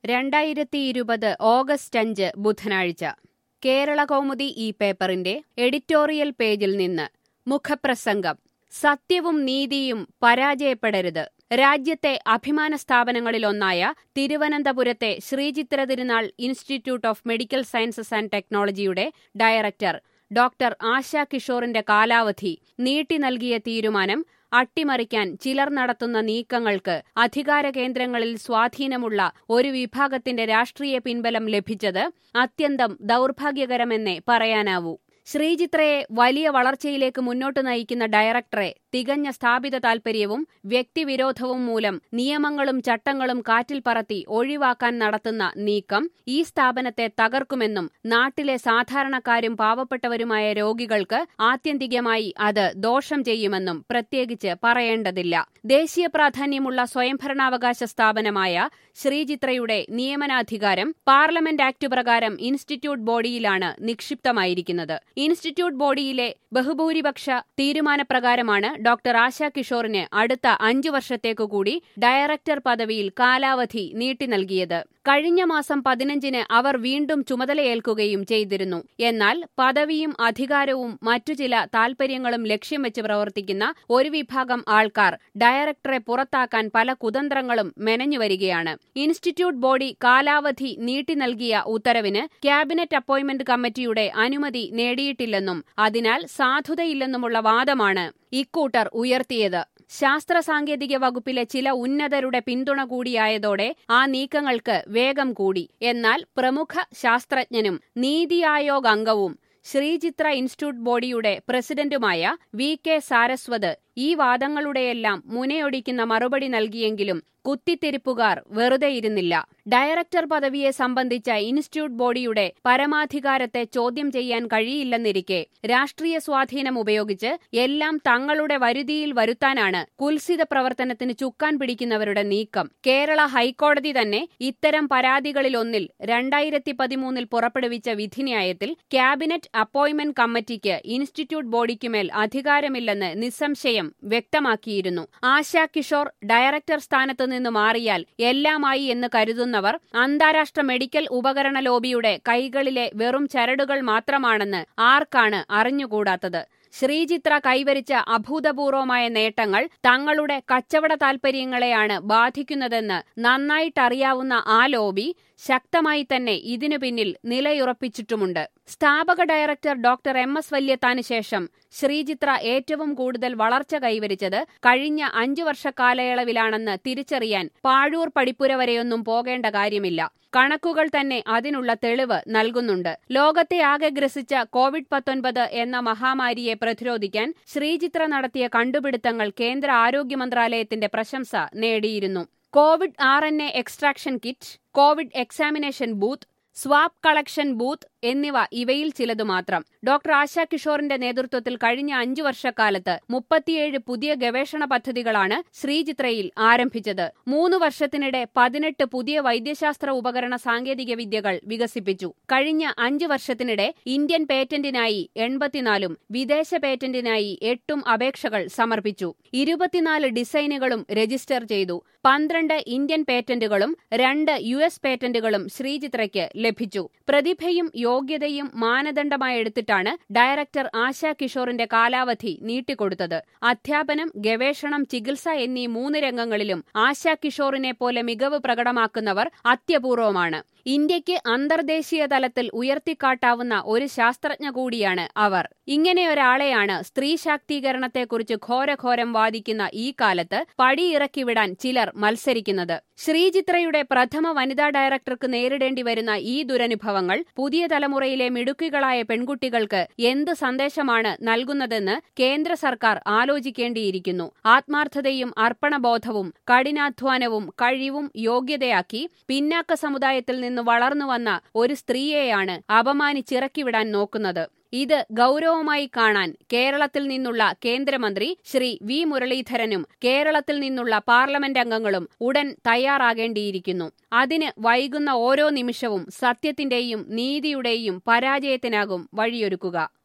രണ്ടായിരത്തി ഇരുപത് ഓഗസ്റ്റ് അഞ്ച് ബുധനാഴ്ച കേരള കൗമുദി ഈ പേപ്പറിന്റെ എഡിറ്റോറിയൽ പേജിൽ നിന്ന് മുഖപ്രസംഗം സത്യവും നീതിയും പരാജയപ്പെടരുത് രാജ്യത്തെ അഭിമാന സ്ഥാപനങ്ങളിലൊന്നായ തിരുവനന്തപുരത്തെ Sree Chitra Thirunal institute of medical sciences and ടെക്നോളജിയുടെ ഡയറക്ടർ ഡോക്ടർ ആശ കിഷോറിന്റെ കാലാവധി നീട്ടി നൽകിയ തീരുമാനം അട്ടിമറിക്കാൻ ചിലർ നടത്തുന്ന നീക്കങ്ങൾക്ക് അധികാര കേന്ദ്രങ്ങളിൽ സ്വാധീനമുള്ള ഒരു വിഭാഗത്തിന്റെ രാഷ്ട്രീയ പിൻബലം ലഭിച്ചത് അത്യന്തം ദൗർഭാഗ്യകരമെന്നേ പറയാനാവൂ ശ്രീചിത്രയെ വലിയ വളർച്ചയിലേക്ക് മുന്നോട്ട് നയിക്കുന്ന ഡയറക്ടറെ തികഞ്ഞ സ്ഥാപിത താൽപര്യവും വ്യക്തിവിരോധവും മൂലം നിയമങ്ങളും ചട്ടങ്ങളും കാറ്റിൽ പറത്തി ഒഴിവാക്കാൻ നടത്തുന്ന നീക്കം ഈ സ്ഥാപനത്തെ തകർക്കുമെന്നും നാട്ടിലെ സാധാരണക്കാരും പാവപ്പെട്ടവരുമായ രോഗികൾക്ക് ആത്യന്തികമായി അത് ദോഷം ചെയ്യുമെന്നും പ്രത്യേകിച്ച് പറയേണ്ടതില്ല ദേശീയ പ്രാധാന്യമുള്ള സ്വയംഭരണാവകാശ സ്ഥാപനമായ ശ്രീചിത്രയുടെ നിയമനാധികാരം പാർലമെന്റ് ആക്ട് പ്രകാരം ഇൻസ്റ്റിറ്റ്യൂട്ട് ബോഡിയിലാണ് നിക്ഷിപ്തമായിരിക്കുന്നത് ഇൻസ്റ്റിറ്റ്യൂട്ട് ബോഡിയിലെ ബഹുഭൂരിപക്ഷ തീരുമാനപ്രകാരമാണ് ഡോക്ടർ ആശ കിഷോറിന് അടുത്ത അഞ്ചു വർഷത്തേക്കു കൂടി ഡയറക്ടർ പദവിയിൽ കാലാവധി നീട്ടി നൽകിയത് കഴിഞ്ഞ മാസം പതിനഞ്ചിന് അവർ വീണ്ടും ചുമതലയേൽക്കുകയും ചെയ്തിരുന്നു എന്നാൽ പദവിയും അധികാരവും മറ്റു ചില താൽപര്യങ്ങളും ലക്ഷ്യം വെച്ച് പ്രവർത്തിക്കുന്ന ഒരു വിഭാഗം ആൾക്കാർ ഡയറക്ടറെ പുറത്താക്കാൻ പല കുതന്ത്രങ്ങളും മെനഞ്ഞുവരികയാണ് ഇൻസ്റ്റിറ്റ്യൂട്ട് ബോഡി കാലാവധി നീട്ടി നൽകിയ ഉത്തരവിന് ക്യാബിനറ്റ് അപ്പോയിന്റ്മെന്റ് കമ്മിറ്റിയുടെ അനുമതി നേടിയിട്ടില്ലെന്നും അതിനാൽ സാധുതയില്ലെന്നുമുള്ള വാദമാണ് ഇക്കൂട്ടർ ഉയർത്തിയത് ശാസ്ത്ര സാങ്കേതിക വകുപ്പിലെ ചില ഉന്നതരുടെ പിന്തുണ കൂടിയായതോടെ ആ നീക്കങ്ങൾക്ക് വേഗം കൂടി എന്നാൽ പ്രമുഖ ശാസ്ത്രജ്ഞനും നീതി ആയോഗ് അംഗവും ശ്രീചിത്ര ഇൻസ്റ്റിറ്റ്യൂട്ട് ബോഡിയുടെ പ്രസിഡന്റുമായ വി കെ സാരസ്വത് ഈ വാദങ്ങളുടെയെല്ലാം മുനയൊടിക്കുന്ന മറുപടി നൽകിയെങ്കിലും കുത്തിത്തിരിപ്പുകാർ വെറുതെയിരുന്നില്ല ഡയറക്ടർ പദവിയെ സംബന്ധിച്ച ഇൻസ്റ്റിറ്റ്യൂട്ട് ബോഡിയുടെ പരമാധികാരത്തെ ചോദ്യം ചെയ്യാൻ കഴിയില്ലെന്നിരിക്കെ രാഷ്ട്രീയ സ്വാധീനം ഉപയോഗിച്ച് എല്ലാം തങ്ങളുടെ വരുതിയിൽ വരുത്താനാണ് കുൽസിത പ്രവർത്തനത്തിന് ചുക്കാൻ പിടിക്കുന്നവരുടെ നീക്കം കേരള ഹൈക്കോടതി തന്നെ ഇത്തരം പരാതികളിലൊന്നിൽ രണ്ടായിരത്തി പതിമൂന്നിൽ പുറപ്പെടുവിച്ച വിധിന്യായത്തിൽ ക്യാബിനറ്റ് അപ്പോയിന്റ്മെന്റ് കമ്മിറ്റിക്ക് ഇൻസ്റ്റിറ്റ്യൂട്ട് ബോഡിക്കുമേൽ അധികാരമില്ലെന്ന് നിസ്സംശയം വ്യക്തമാക്കിയിരുന്നു ആശാ കിഷോർ ഡയറക്ടർ സ്ഥാനത്ത് നിന്ന് മാറിയാൽ എല്ലാമായി എന്ന് കരുതുന്നവർ അന്താരാഷ്ട്ര മെഡിക്കൽ ഉപകരണ ലോബിയുടെ കൈകളിലെ വെറും ചരടുകൾ മാത്രമാണെന്ന് ആർക്കാണ് അറിഞ്ഞുകൂടാത്തത് ശ്രീചിത്ര കൈവരിച്ച അഭൂതപൂർവമായ നേട്ടങ്ങൾ തങ്ങളുടെ കച്ചവട താൽപര്യങ്ങളെയാണ് ബാധിക്കുന്നതെന്ന് നന്നായിട്ടറിയാവുന്ന ആ ലോബി ശക്തമായി തന്നെ ഇതിനു പിന്നിൽ നിലയുറപ്പിച്ചിട്ടുമുണ്ട് സ്ഥാപക ഡയറക്ടർ ഡോക്ടർ എം എസ് വല്യത്താന് ശേഷം ശ്രീചിത്ര ഏറ്റവും കൂടുതൽ വളർച്ച കൈവരിച്ചത് കഴിഞ്ഞ അഞ്ചു വർഷ കാലയളവിലാണെന്ന് തിരിച്ചറിയാൻ പാഴൂർ പടിപ്പുര വരെയൊന്നും പോകേണ്ട കാര്യമില്ല കണക്കുകൾ തന്നെ അതിനുള്ള തെളിവ് നൽകുന്നുണ്ട് ലോകത്തെ ആകെ ഗ്രസിച്ച കോവിഡ് പത്തൊൻപത് എന്ന മഹാമാരിയെ പ്രതിരോധിക്കാൻ ശ്രീചിത്ര നടത്തിയ കണ്ടുപിടുത്തങ്ങൾ കേന്ദ്ര ആരോഗ്യ മന്ത്രാലയത്തിന്റെ പ്രശംസ നേടിയിരുന്നു covid R N A extraction kit covid examination booth swab collection booth എന്നിവ ഇവയിൽ ചിലതു മാത്രം ഡോക്ടർ ആശാ കിഷോറിന്റെ നേതൃത്വത്തിൽ കഴിഞ്ഞ അഞ്ചു വർഷക്കാലത്ത് മുപ്പത്തിയേഴ് പുതിയ ഗവേഷണ പദ്ധതികളാണ് ശ്രീചിത്രയിൽ ആരംഭിച്ചത് മൂന്ന് വർഷത്തിനിടെ പതിനെട്ട് പുതിയ വൈദ്യശാസ്ത്ര ഉപകരണ സാങ്കേതിക വിദ്യകൾ വികസിപ്പിച്ചു കഴിഞ്ഞ അഞ്ചു വർഷത്തിനിടെ ഇന്ത്യൻ പേറ്റന്റിനായി എൺപത്തിനാലും വിദേശ പേറ്റന്റിനായി എട്ടും അപേക്ഷകൾ സമർപ്പിച്ചു ഇരുപത്തിനാല് ഡിസൈനുകളും രജിസ്റ്റർ ചെയ്തു പന്ത്രണ്ട് ഇന്ത്യൻ പേറ്റന്റുകളും രണ്ട് യു എസ് പേറ്റന്റുകളും ശ്രീചിത്രയ്ക്ക് ലഭിച്ചു പ്രതിഭയും യോഗ്യതയും മാനദണ്ഡമായെടുത്തിട്ടാണ് ഡയറക്ടർ ആശാ കിഷോറിന്റെ കാലാവധി നീട്ടിക്കൊടുത്തത് അധ്യാപനം ഗവേഷണം ചികിത്സ എന്നീ മൂന്ന് രംഗങ്ങളിലും ആശാ കിഷോറിനെ പോലെ മികവ് പ്രകടമാക്കുന്നവർ അത്യപൂർവമാണ് ഇന്ത്യക്ക് അന്തർദേശീയ തലത്തിൽ ഉയർത്തിക്കാട്ടാവുന്ന ഒരു ശാസ്ത്രജ്ഞ കൂടിയാണ് അവർ ഇങ്ങനെയൊരാളെയാണ് സ്ത്രീ ശാക്തീകരണത്തെക്കുറിച്ച് ഘോരഘോരം വാദിക്കുന്ന ഈ കാലത്ത് പടിയിറക്കിവിടാൻ ചിലർ മത്സരിക്കുന്നത് ശ്രീചിത്രയുടെ പ്രഥമ വനിതാ ഡയറക്ടർക്ക് നേരിടേണ്ടി വരുന്ന ഈ ദുരനുഭവങ്ങൾ പുതിയ തലമുറയിലെ മിടുക്കികളായ പെൺകുട്ടികൾക്ക് എന്ത് സന്ദേശമാണ് നൽകുന്നതെന്ന് കേന്ദ്ര സർക്കാർ ആലോചിക്കേണ്ടിയിരിക്കുന്നു ആത്മാർത്ഥതയും അർപ്പണബോധവും കഠിനാധ്വാനവും കഴിവും യോഗ്യതയാക്കി പിന്നാക്ക സമുദായത്തിൽ നിന്ന് വളർന്നുവന്ന ഒരു സ്ത്രീയെയാണ് അപമാനിച്ചിറക്കിവിടാൻ നോക്കുന്നത് ഇത് ഗൌരവമായി കാണാൻ കേരളത്തിൽ നിന്നുള്ള കേന്ദ്രമന്ത്രി ശ്രീ വി മുരളീധരനും കേരളത്തിൽ നിന്നുള്ള പാർലമെന്റ് അംഗങ്ങളും ഉടൻ തയ്യാറാകേണ്ടിയിരിക്കുന്നു അതിന് വൈകുന്ന ഓരോ നിമിഷവും സത്യത്തിന്റെയും നീതിയുടെയും പരാജയത്തിനാകും വഴിയൊരുക്കുക